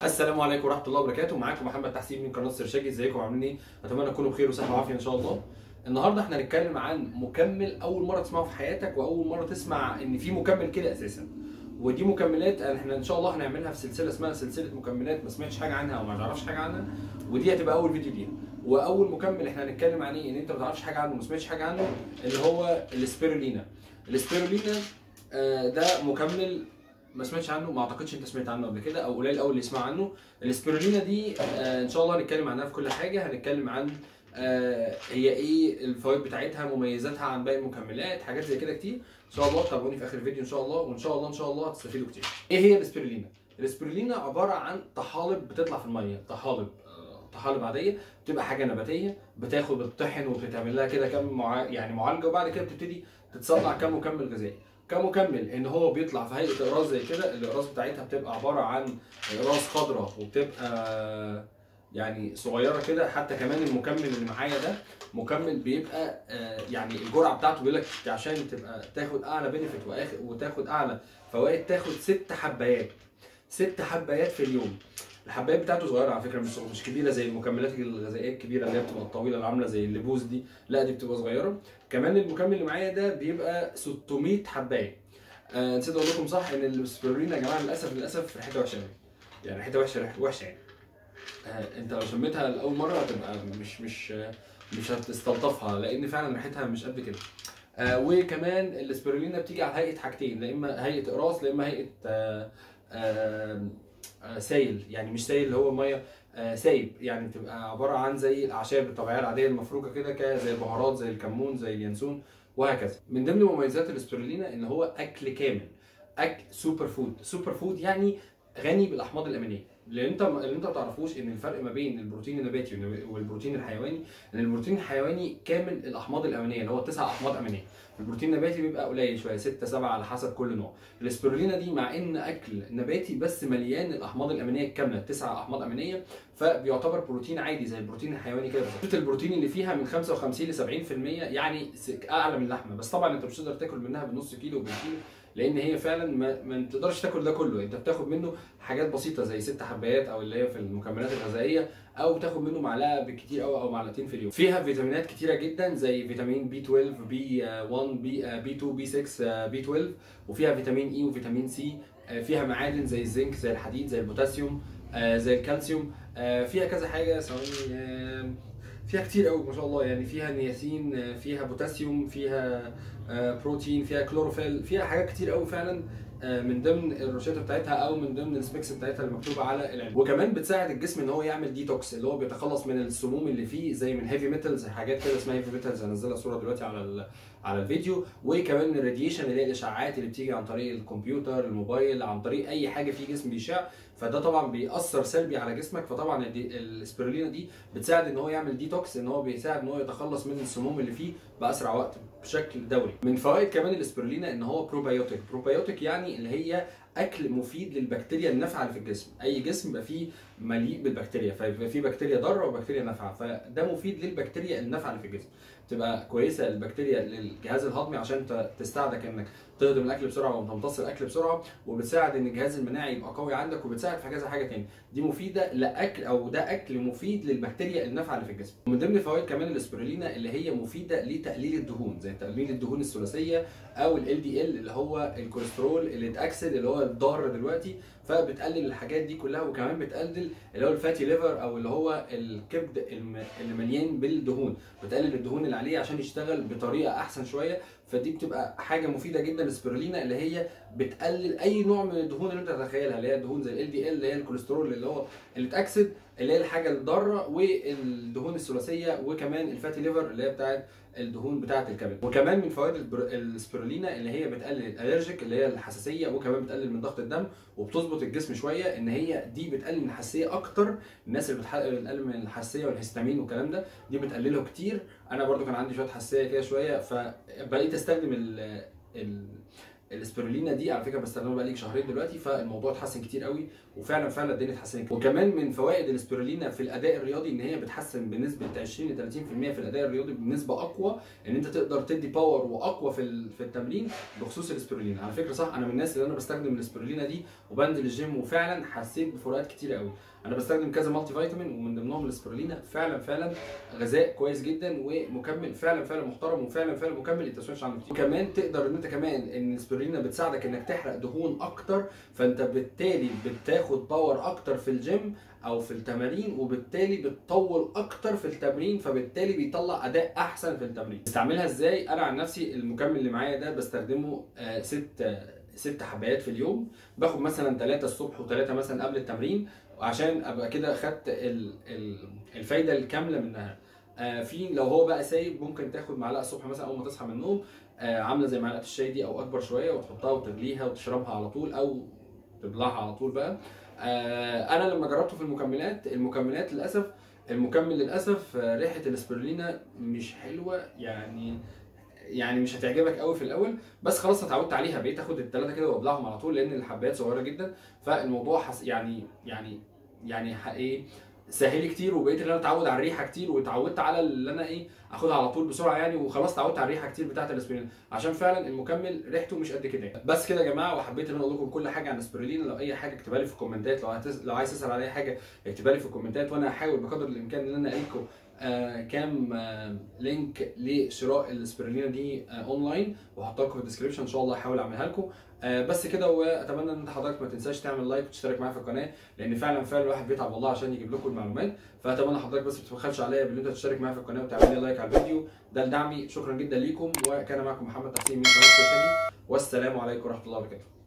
السلام عليكم ورحمه الله وبركاته معاكم محمد تحسين من قناه سرشاجي ازيكم عاملين ايه اتمنى تكونوا بخير وصحه وعافيه ان شاء الله النهارده احنا هنتكلم عن مكمل اول مره تسمعه في حياتك واول مره تسمع ان في مكمل كده اساسا ودي مكملات احنا ان شاء الله هنعملها في سلسله اسمها سلسله مكملات ما سمعتش حاجه عنها او ما تعرفش حاجه عنها ودي هتبقى اول فيديو ليها واول مكمل احنا هنتكلم عليه ان انت ما تعرفش حاجه عنه وما سمعتش حاجه عنه اللي هو السبيرولينا السبيرولينا آه، ده مكمل ما سمعتش عنه ما اعتقدش انت سمعت عنه قبل كده او قليل قوي اللي يسمع عنه السبيرولينا دي آه، ان شاء الله هنتكلم عنها في كل حاجه هنتكلم عن آه، هي ايه الفوائد بتاعتها مميزاتها عن باقي المكملات حاجات زي كده كتير ان شاء الله تابعوني في اخر الفيديو ان شاء الله وان شاء الله ان شاء الله هتستفيدوا كتير ايه هي السبيرولينا السبيرولينا عباره عن طحالب بتطلع في الميه طحالب آه، طحالب عاديه بتبقى حاجه نباتيه بتاخد بتطحن وبتتعمل لها كده كام مع... يعني معالجه وبعد كده بتبتدي تتصنع كام مكمل غذائي كمكمل ان هو بيطلع في هيئه اقراص زي كده الاقراص بتاعتها بتبقى عباره عن اقراص خضراء وبتبقى يعني صغيره كده حتى كمان المكمل اللي معايا ده مكمل بيبقى آه، يعني الجرعه بتاعته بيقول لك عشان تبقى تاخد اعلى بينفيت وتاخد اعلى فوائد تاخد ست حبايات ست حبايات في اليوم الحبايات بتاعته صغيره على فكره مش مش كبيره زي المكملات الغذائيه الكبيره اللي هي بتبقى الطويله اللي عامله زي اللبوس دي لا دي بتبقى صغيره كمان المكمل اللي معايا ده بيبقى 600 حبايه آه نسيت اقول لكم صح ان السبيرولين يا جماعه للاسف للاسف ريحتها وحشه قوي يعني ريحتها وحشه ريحة وحشه يعني آه انت لو شميتها لاول مره هتبقى مش مش آه، مش هتستلطفها لان فعلا ريحتها مش قد كده آه وكمان السبيرولينا بتيجي على هيئه حاجتين لا اما هيئه اقراص لا اما هيئه آه آه آه سايل يعني مش سايل اللي هو ميه آه سايب يعني بتبقى عباره عن زي الاعشاب الطبيعيه العاديه المفروكه كده ك- زي البهارات زي الكمون زي اليانسون وهكذا من ضمن مميزات الاسبرولينا ان هو اكل كامل اكل سوبر فود سوبر فود يعني غني بالاحماض الامينيه اللي انت اللي انت ما تعرفوش ان الفرق ما بين البروتين النباتي والبروتين الحيواني ان البروتين الحيواني كامل الاحماض الامينيه اللي هو تسع احماض امينيه البروتين النباتي بيبقى قليل شويه 6 7 على حسب كل نوع الاسبرولينا دي مع ان اكل نباتي بس مليان الاحماض الامينيه الكامله تسع احماض امينيه فبيعتبر بروتين عادي زي البروتين الحيواني كده بالظبط البروتين اللي فيها من 55 ل 70% يعني س- اعلى من اللحمه بس طبعا انت مش هتقدر تاكل منها بنص كيلو وبالكيلو لان هي فعلا ما, ما تقدرش تاكل ده كله انت بتاخد منه حاجات بسيطه زي ست حبايات او اللي هي في المكملات الغذائيه او تاخد منه معلقه بالكتير قوي او معلقتين في اليوم فيها فيتامينات كتيره جدا زي فيتامين بي 12 بي 1 بي بي 2 بي 6 بي 12 وفيها فيتامين اي وفيتامين سي فيها معادن زي الزنك زي الحديد زي البوتاسيوم آه، زي الكالسيوم آه، فيها كذا حاجه ثواني آه، فيها كتير قوي ما شاء الله يعني فيها نياسين آه، فيها بوتاسيوم فيها آه، بروتين فيها كلوروفيل فيها حاجات كتير قوي فعلا آه، من ضمن الروشته بتاعتها او من ضمن السبيكس بتاعتها اللي مكتوبه على العلبه وكمان بتساعد الجسم ان هو يعمل ديتوكس اللي هو بيتخلص من السموم اللي فيه زي من هيفي ميتالز حاجات كده اسمها هيفي ميتالز هنزلها صوره دلوقتي على ال- على الفيديو وكمان الراديشن اللي هي الاشعاعات اللي بتيجي عن طريق الكمبيوتر الموبايل عن طريق اي حاجه في جسم بيشع فده طبعا بيأثر سلبي على جسمك فطبعا الدي- الاسبرولينا دي بتساعد ان هو يعمل ديتوكس ان هو بيساعد ان هو يتخلص من السموم اللي فيه باسرع وقت بشكل دوري من فوائد كمان الاسبرولينا ان هو بروبايوتيك بروبايوتيك يعني اللي هي اكل مفيد للبكتيريا النافعه اللي في الجسم اي جسم يبقى فيه مليء بالبكتيريا فيبقى فيه بكتيريا ضاره وبكتيريا نافعه فده مفيد للبكتيريا النافعه اللي في الجسم تبقى كويسه البكتيريا للجهاز الهضمي عشان ت- تساعدك انك تهضم الاكل بسرعه وتمتص الاكل بسرعه وبتساعد ان الجهاز المناعي يبقى قوي عندك وبتساعد في كذا حاجه تاني دي مفيده لاكل او ده اكل مفيد للبكتيريا النافعه اللي في الجسم ومن ضمن فوائد كمان الاسبرولينا اللي هي مفيده لتقليل الدهون زي تقليل الدهون الثلاثيه او ال دي ال اللي هو الكوليسترول اللي اتاكسد اللي هو الضار دلوقتي فبتقلل الحاجات دي كلها وكمان بتقلل اللي هو الفاتي ليفر او اللي هو الكبد الم- اللي مليان بالدهون بتقلل الدهون اللي عليه عشان يشتغل بطريقه احسن شويه فدي بتبقى حاجه مفيده جدا للسبirulina اللي هي بتقلل اي نوع من الدهون اللي انت تتخيلها اللي هي الدهون زي ال دي ال اللي هي الكوليسترول اللي هو اللي اتاكسد اللي هي الحاجه الضاره والدهون الثلاثيه وكمان الفاتي ليفر اللي هي بتاعت الدهون بتاعه الكبد وكمان من فوائد البر- السبirulina اللي هي بتقلل الالرجيك اللي هي الحساسيه وكمان بتقلل من ضغط الدم وبتظبط الجسم شويه ان هي دي بتقلل من الحساسيه اكتر الناس اللي بتح- بتقلل من الحساسيه والهستامين والكلام ده دي بتقلله كتير انا برضو كان عندي شويه حساسيه كده شويه فبقيت استخدم ال ال الاسبرولينا دي على فكره بستخدمها بقالي شهرين دلوقتي فالموضوع اتحسن كتير قوي وفعلا فعلا الدنيا اتحسنت وكمان من فوائد الاسبرولينا في الاداء الرياضي ان هي بتحسن بنسبه 20 ل 30% في الاداء الرياضي بنسبه اقوى ان انت تقدر تدي باور واقوى في ال- في التمرين بخصوص الاسبرولينا على فكره صح انا من الناس اللي انا بستخدم الاسبرولينا دي وبنزل الجيم وفعلا حسيت بفروقات كتيره قوي انا بستخدم كذا مالتي فيتامين ومن ضمنهم الاسبرولينا فعلا فعلا غذاء كويس جدا ومكمل فعلا فعلا محترم وفعلا فعلا مكمل انت ما سمعتش عنه كتير وكمان تقدر ان انت كمان ان الاسبرولينا بتساعدك انك تحرق دهون اكتر فانت بالتالي بتاخد باور اكتر في الجيم او في التمارين وبالتالي بتطول اكتر في التمرين فبالتالي بيطلع اداء احسن في التمرين استعملها ازاي انا عن نفسي المكمل اللي معايا ده بستخدمه آه، ست آه، ست حبايات في اليوم باخد مثلا ثلاثة الصبح وثلاثة مثلا قبل التمرين عشان ابقى كده خدت ال- ال- الفايده الكامله منها آه، في لو هو بقى سايب ممكن تاخد معلقه الصبح مثلا اول ما تصحى من النوم آه، عامله زي معلقه الشاي دي او اكبر شويه وتحطها وتغليها وتشربها على طول او تبلعها على طول بقى آه، انا لما جربته في المكملات المكملات للاسف المكمل للاسف آه، ريحه الاسبرولينا مش حلوه يعني يعني مش هتعجبك قوي في الاول بس خلاص اتعودت عليها بقيت اخد الثلاثه كده وابلعهم على طول لان الحبايات صغيره جدا فالموضوع حس يعني يعني يعني ح- ايه سهل كتير وبقيت ان انا اتعود على الريحه كتير واتعودت على اللي انا ايه اخدها على طول بسرعه يعني وخلاص اتعودت على الريحه كتير بتاعت الاسبرين عشان فعلا المكمل ريحته مش قد كده بس كده يا جماعه وحبيت ان انا اقول لكم كل حاجه عن الاسبرين لو اي حاجه اكتبها لي في الكومنتات لو هتس... لو عايز تسال على اي حاجه اكتبها لي في الكومنتات وانا هحاول بقدر الامكان ان انا الاقي لكم آه كام آه لينك لشراء الاسبرينينا دي آه اونلاين وهحطها لكم في الديسكربشن ان شاء الله هحاول اعملها لكم آه بس كده واتمنى ان انت حضرتك ما تنساش تعمل لايك وتشترك معايا في القناه لان فعلا فعلا الواحد بيتعب والله عشان يجيب لكم المعلومات فاتمنى حضرتك بس ما تبخلش عليا بان انت تشترك معايا في القناه وتعمل لي لايك على الفيديو ده لدعمي شكرا جدا ليكم وكان معكم محمد تحسين من قناه الشاشة والسلام عليكم ورحمه الله وبركاته